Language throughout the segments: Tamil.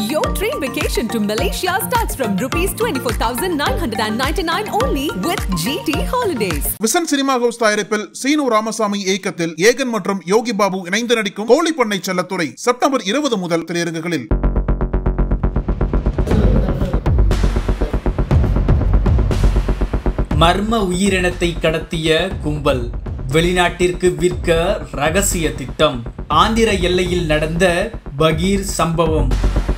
Your train vacation to Malaysia starts from rupees 24,999 only with GT Holidays. Vision Cinema House தயாரிப்பில் சீனு ராமசாமி இயக்கத்தில் ஏகன் மற்றும் யோகி பாபு இணைந்து நடிக்கும் கோழி பண்ணை செல்லத்துறை செப்டம்பர் இருபது முதல் திரையரங்குகளில் மர்ம உயிரினத்தை கடத்திய கும்பல் வெளிநாட்டிற்கு விற்க ரகசிய திட்டம் ஆந்திர எல்லையில் நடந்த பகீர் சம்பவம்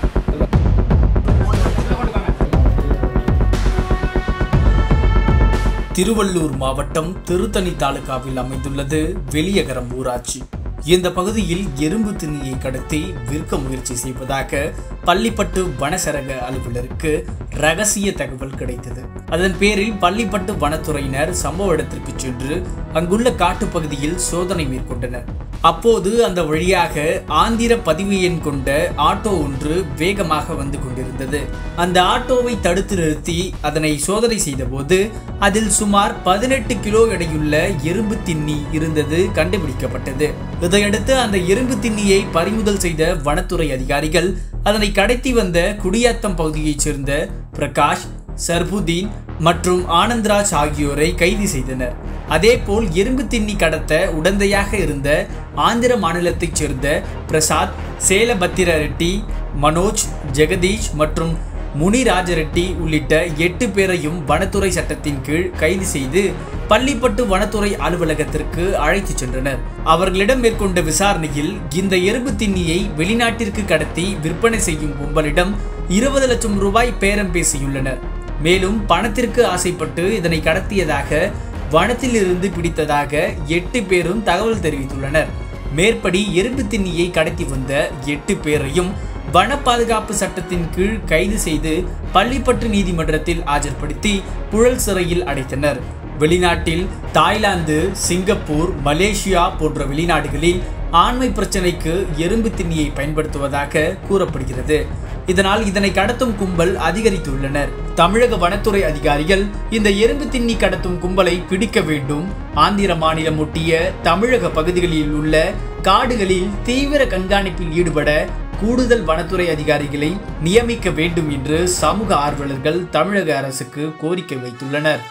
திருவள்ளூர் மாவட்டம் திருத்தணி தாலுகாவில் அமைந்துள்ளது வெளியகரம் ஊராட்சி இந்த பகுதியில் எறும்பு திணியை கடத்தி விற்க முயற்சி செய்வதாக பள்ளிப்பட்டு வனசரக அலுவலருக்கு ரகசிய தகவல் கிடைத்தது அதன் பேரில் பள்ளிப்பட்டு வனத்துறையினர் சம்பவ இடத்திற்கு சென்று அங்குள்ள காட்டுப்பகுதியில் சோதனை மேற்கொண்டனர் அப்போது அந்த வழியாக ஆந்திர பதிவு எண் கொண்ட ஆட்டோ ஒன்று வேகமாக வந்து கொண்டிருந்தது அந்த ஆட்டோவை தடுத்து நிறுத்தி அதனை சோதனை செய்தபோது அதில் சுமார் பதினெட்டு கிலோ எடையுள்ள எறும்பு திண்ணி இருந்தது கண்டுபிடிக்கப்பட்டது இதையடுத்து அந்த எறும்பு திண்ணியை பறிமுதல் செய்த வனத்துறை அதிகாரிகள் அதனை கடத்தி வந்த குடியாத்தம் பகுதியைச் சேர்ந்த பிரகாஷ் சர்புதீன் மற்றும் ஆனந்த்ராஜ் ஆகியோரை கைது செய்தனர் அதேபோல் எறும்பு திண்ணி கடத்த உடந்தையாக இருந்த ஆந்திர மாநிலத்தைச் சேர்ந்த பிரசாத் சேலபத்திர ரெட்டி மனோஜ் ஜெகதீஷ் மற்றும் முனிராஜ ரெட்டி உள்ளிட்ட எட்டு பேரையும் வனத்துறை சட்டத்தின் கீழ் கைது செய்து பள்ளிப்பட்டு வனத்துறை அலுவலகத்திற்கு அழைத்துச் சென்றனர் அவர்களிடம் மேற்கொண்ட விசாரணையில் இந்த எறும்பு திண்ணியை வெளிநாட்டிற்கு கடத்தி விற்பனை செய்யும் கும்பலிடம் இருபது லட்சம் ரூபாய் பேரம் பேசியுள்ளனர் மேலும் பணத்திற்கு ஆசைப்பட்டு இதனை கடத்தியதாக வனத்தில் இருந்து பிடித்ததாக எட்டு பேரும் தகவல் தெரிவித்துள்ளனர் மேற்படி எறும்பு திண்ணியை கடத்தி வந்த எட்டு பேரையும் வன பாதுகாப்பு சட்டத்தின் கீழ் கைது செய்து பள்ளிப்பட்டு நீதிமன்றத்தில் ஆஜர்படுத்தி புழல் சிறையில் அடைத்தனர் வெளிநாட்டில் தாய்லாந்து சிங்கப்பூர் மலேசியா போன்ற வெளிநாடுகளில் ஆண்மை பிரச்சனைக்கு எறும்பு திண்ணியை பயன்படுத்துவதாக கூறப்படுகிறது இதனால் இதனை கடத்தும் கும்பல் அதிகரித்துள்ளனர் தமிழக வனத்துறை அதிகாரிகள் இந்த எறும்பு திண்ணி கடத்தும் கும்பலை பிடிக்க வேண்டும் ஆந்திர மாநிலம் ஒட்டிய தமிழக பகுதிகளில் உள்ள காடுகளில் தீவிர கண்காணிப்பில் ஈடுபட கூடுதல் வனத்துறை அதிகாரிகளை நியமிக்க வேண்டும் என்று சமூக ஆர்வலர்கள் தமிழக அரசுக்கு கோரிக்கை வைத்துள்ளனர்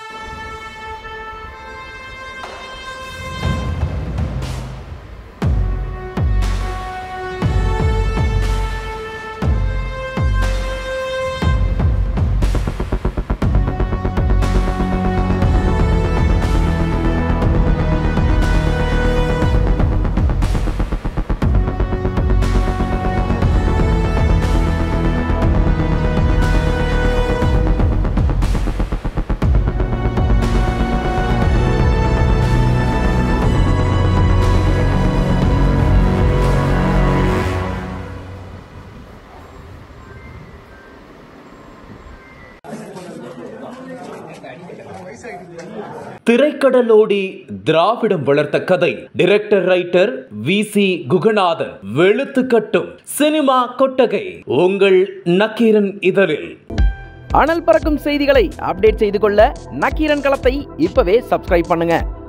திரைக்கடலோடி திராவிடம் வளர்த்த கதை director writer V C Guhanathan வெளுத்து கட்டும் சினிமா கொட்டகை உங்கள் நக்கீரன் இதழில் அனல் பறக்கும் செய்திகளை அப்டேட் செய்து கொள்ள நக்கீரன் களத்தை இப்பவே சப்ஸ்கிரைப் பண்ணுங்க